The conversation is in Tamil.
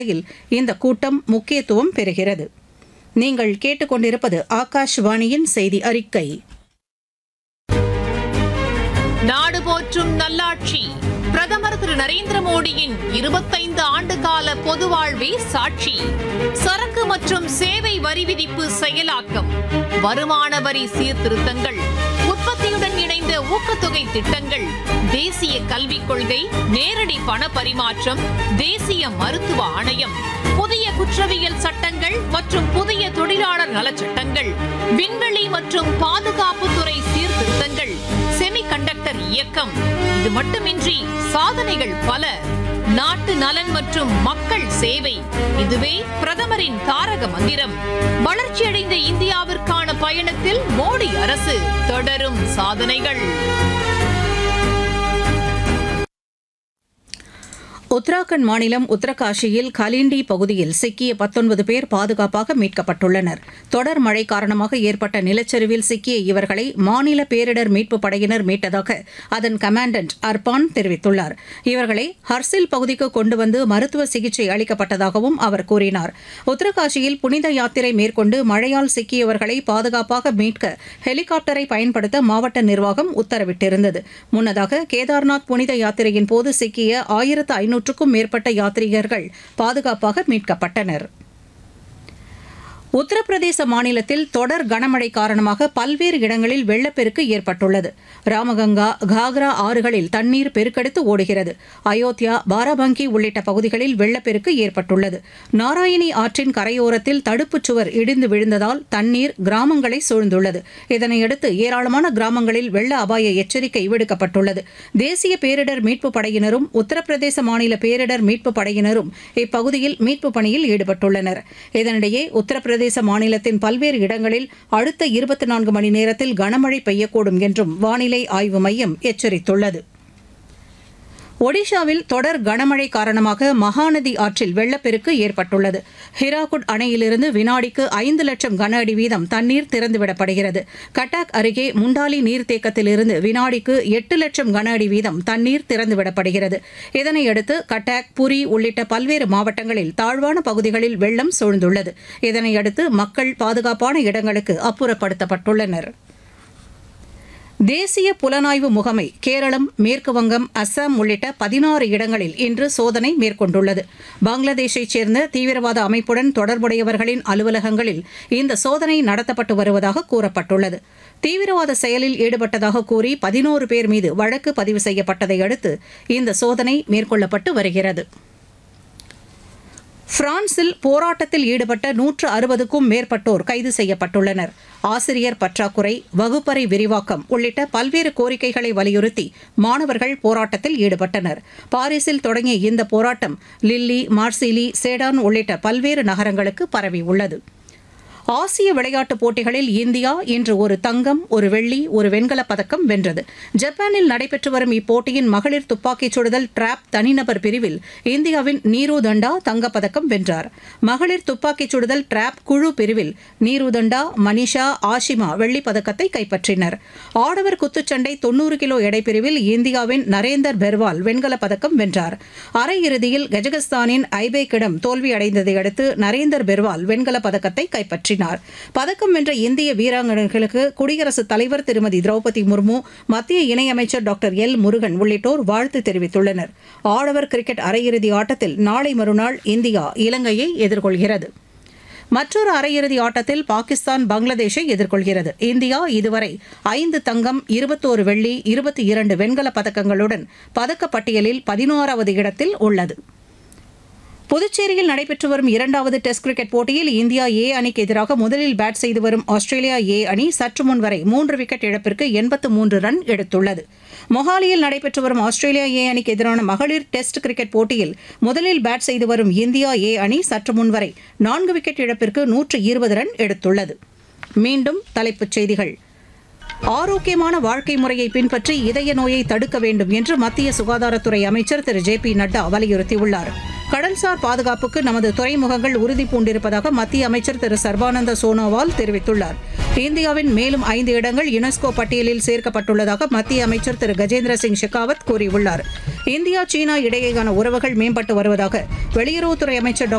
வகையில் இந்த கூட்டம் முக்கியத்துவம் பெறுகிறது நீங்கள் கேட்டுக்கொண்டிருப்பது ஆகாஷ்வாணியின் செய்தி அறிக்கை நாடு போற்றும் நல்லாட்சி பிரதமர் திரு நரேந்திர மோடியின் இருபத்தைந்து ஆண்டு கால பொது வாழ்வே சாட்சி சரக்கு மற்றும் சேவை வரி விதிப்பு செயலாக்கம் வருமான வரி சீர்திருத்தங்கள் உற்பத்தியுடன் இணைந்த ஊக்கத்தொகை திட்டங்கள் தேசிய கல்விக் கொள்கை நேரடி பண பரிமாற்றம் தேசிய மருத்துவ ஆணையம் புதிய குற்றவியல் சட்டங்கள் மற்றும் புதிய தொழிலாளர் நலச்சட்டங்கள் விண்வெளி மற்றும் பாதுகாப்புத்துறை சீர்திருத்தங்கள் செமிகண்டக்டர் இயக்கம் இது மட்டுமின்றி சாதனைகள் பல நாட்டு நலன் மற்றும் மக்கள் சேவை இதுவே பிரதமரின் தாரக மந்திரம் வளர்ச்சியடைந்த இந்தியாவிற்கான பயணத்தில் மோடி அரசு தொடரும் சாதனைகள் உத்தராகண்ட் மாநிலம் உத்தரகாஷியில் கலிண்டி பகுதியில் சிக்கிய பத்தொன்பது பேர் பாதுகாப்பாக மீட்கப்பட்டுள்ளனர் தொடர் மழை காரணமாக ஏற்பட்ட நிலச்சரிவில் சிக்கிய இவர்களை மாநில பேரிடர் மீட்புப் படையினர் மீட்டதாக அதன் கமாண்டன்ட் அர்பான் தெரிவித்துள்ளார் இவர்களை ஹர்சில் பகுதிக்கு கொண்டு வந்து மருத்துவ சிகிச்சை அளிக்கப்பட்டதாகவும் அவர் கூறினார் உத்தரகாஷியில் புனித யாத்திரை மேற்கொண்டு மழையால் சிக்கியவர்களை பாதுகாப்பாக மீட்க ஹெலிகாப்டரை பயன்படுத்த மாவட்ட நிர்வாகம் உத்தரவிட்டிருந்தது முன்னதாக கேதார்நாத் புனித யாத்திரையின் போது சிக்கிய ஆயிரத்து ஐநூற்றுக்கும் மேற்பட்ட யாத்ரீகர்கள் பாதுகாப்பாக மீட்கப்பட்டனர் உத்தரப்பிரதேச மாநிலத்தில் தொடர் கனமழை காரணமாக பல்வேறு இடங்களில் வெள்ளப்பெருக்கு ஏற்பட்டுள்ளது ராமகங்கா காக்ரா ஆறுகளில் தண்ணீர் பெருக்கெடுத்து ஓடுகிறது அயோத்தியா பாராபங்கி உள்ளிட்ட பகுதிகளில் வெள்ளப்பெருக்கு ஏற்பட்டுள்ளது நாராயணி ஆற்றின் கரையோரத்தில் தடுப்புச் சுவர் இடிந்து விழுந்ததால் தண்ணீர் கிராமங்களை சூழ்ந்துள்ளது இதனையடுத்து ஏராளமான கிராமங்களில் வெள்ள அபாய எச்சரிக்கை விடுக்கப்பட்டுள்ளது தேசிய பேரிடர் மீட்புப் படையினரும் உத்தரப்பிரதேச மாநில பேரிடர் மீட்புப் படையினரும் இப்பகுதியில் மீட்புப் பணியில் ஈடுபட்டுள்ளனர் இதனிடையே உத்தரப்பிரதேச மாநிலத்தின் பல்வேறு இடங்களில் அடுத்த இருபத்தி நான்கு மணி நேரத்தில் கனமழை பெய்யக்கூடும் என்றும் வானிலை ஆய்வு மையம் எச்சரித்துள்ளது ஒடிஷாவில் தொடர் கனமழை காரணமாக மகாநதி ஆற்றில் வெள்ளப்பெருக்கு ஏற்பட்டுள்ளது ஹிராகுட் அணையிலிருந்து வினாடிக்கு ஐந்து லட்சம் கன அடி வீதம் தண்ணீர் திறந்துவிடப்படுகிறது கட்டாக் அருகே முண்டாலி நீர்த்தேக்கத்திலிருந்து வினாடிக்கு எட்டு லட்சம் கன அடி வீதம் தண்ணீர் திறந்துவிடப்படுகிறது இதனையடுத்து கட்டாக் புரி உள்ளிட்ட பல்வேறு மாவட்டங்களில் தாழ்வான பகுதிகளில் வெள்ளம் சூழ்ந்துள்ளது இதனையடுத்து மக்கள் பாதுகாப்பான இடங்களுக்கு அப்புறப்படுத்தப்பட்டுள்ளனர் தேசிய புலனாய்வு முகமை கேரளம் மேற்கு வங்கம் அஸ்ஸாம் உள்ளிட்ட பதினாறு இடங்களில் இன்று சோதனை மேற்கொண்டுள்ளது பங்களாதேஷைச் சேர்ந்த தீவிரவாத அமைப்புடன் தொடர்புடையவர்களின் அலுவலகங்களில் இந்த சோதனை நடத்தப்பட்டு வருவதாக கூறப்பட்டுள்ளது தீவிரவாத செயலில் ஈடுபட்டதாக கூறி பதினோரு பேர் மீது வழக்கு பதிவு செய்யப்பட்டதை அடுத்து இந்த சோதனை மேற்கொள்ளப்பட்டு வருகிறது பிரான்சில் போராட்டத்தில் ஈடுபட்ட நூற்று அறுபதுக்கும் மேற்பட்டோர் கைது செய்யப்பட்டுள்ளனர் ஆசிரியர் பற்றாக்குறை வகுப்பறை விரிவாக்கம் உள்ளிட்ட பல்வேறு கோரிக்கைகளை வலியுறுத்தி மாணவர்கள் போராட்டத்தில் ஈடுபட்டனர் பாரிஸில் தொடங்கிய இந்த போராட்டம் லில்லி மார்சிலி சேடான் உள்ளிட்ட பல்வேறு நகரங்களுக்கு பரவியுள்ளது ஆசிய விளையாட்டுப் போட்டிகளில் இந்தியா இன்று ஒரு தங்கம் ஒரு வெள்ளி ஒரு வெண்கலப் பதக்கம் வென்றது ஜப்பானில் நடைபெற்று வரும் இப்போட்டியின் மகளிர் துப்பாக்கிச் சுடுதல் டிராப் தனிநபர் பிரிவில் இந்தியாவின் நீரு தண்டா தங்கப்பதக்கம் வென்றார் மகளிர் துப்பாக்கிச் சுடுதல் டிராப் குழு பிரிவில் நீரு தண்டா மனிஷா ஆஷிமா வெள்ளிப் பதக்கத்தை கைப்பற்றினர் ஆடவர் குத்துச்சண்டை தொன்னூறு கிலோ எடைப்பிரிவில் இந்தியாவின் நரேந்தர் பெர்வால் வெண்கலப் பதக்கம் வென்றார் அரையிறுதியில் கஜகஸ்தானின் ஐபேக்கிடம் தோல்வியடைந்ததை அடுத்து நரேந்தர் பெர்வால் வெண்கலப் பதக்கத்தை கைப்பற்றினார் வென்றினார் பதக்கம் வென்ற இந்திய வீராங்கனைகளுக்கு குடியரசுத் தலைவர் திருமதி திரௌபதி முர்மு மத்திய இணையமைச்சர் டாக்டர் எல் முருகன் உள்ளிட்டோர் வாழ்த்து தெரிவித்துள்ளனர் ஆடவர் கிரிக்கெட் அரையிறுதி ஆட்டத்தில் நாளை மறுநாள் இந்தியா இலங்கையை எதிர்கொள்கிறது மற்றொரு அரையிறுதி ஆட்டத்தில் பாகிஸ்தான் பங்களாதேஷை எதிர்கொள்கிறது இந்தியா இதுவரை ஐந்து தங்கம் இருபத்தோரு வெள்ளி இருபத்தி இரண்டு வெண்கலப் பதக்கங்களுடன் பதக்கப்பட்டியலில் பதினோராவது இடத்தில் உள்ளது புதுச்சேரியில் நடைபெற்று வரும் இரண்டாவது டெஸ்ட் கிரிக்கெட் போட்டியில் இந்தியா ஏ அணிக்கு எதிராக முதலில் பேட் செய்து வரும் ஆஸ்திரேலியா ஏ அணி சற்று முன் வரை மூன்று விக்கெட் இழப்பிற்கு எண்பத்து மூன்று ரன் எடுத்துள்ளது மொஹாலியில் நடைபெற்று வரும் ஆஸ்திரேலியா ஏ அணிக்கு எதிரான மகளிர் டெஸ்ட் கிரிக்கெட் போட்டியில் முதலில் பேட் செய்து வரும் இந்தியா ஏ அணி சற்று முன் வரை நான்கு விக்கெட் இழப்பிற்கு நூற்று இருபது ரன் எடுத்துள்ளது மீண்டும் தலைப்புச் செய்திகள் ஆரோக்கியமான வாழ்க்கை முறையை பின்பற்றி இதய நோயை தடுக்க வேண்டும் என்று மத்திய சுகாதாரத்துறை அமைச்சர் திரு ஜே பி நட்டா வலியுறுத்தியுள்ளார் கடல்சார் பாதுகாப்புக்கு நமது துறைமுகங்கள் உறுதி பூண்டிருப்பதாக மத்திய அமைச்சர் திரு சர்பானந்த சோனோவால் தெரிவித்துள்ளார் இந்தியாவின் மேலும் ஐந்து இடங்கள் யுனெஸ்கோ பட்டியலில் சேர்க்கப்பட்டுள்ளதாக மத்திய அமைச்சர் திரு கஜேந்திர சிங் ஷெகாவத் கூறியுள்ளார் இந்தியா சீனா இடையேயான உறவுகள் மேம்பட்டு வருவதாக வெளியுறவுத்துறை அமைச்சர் டாக்டர்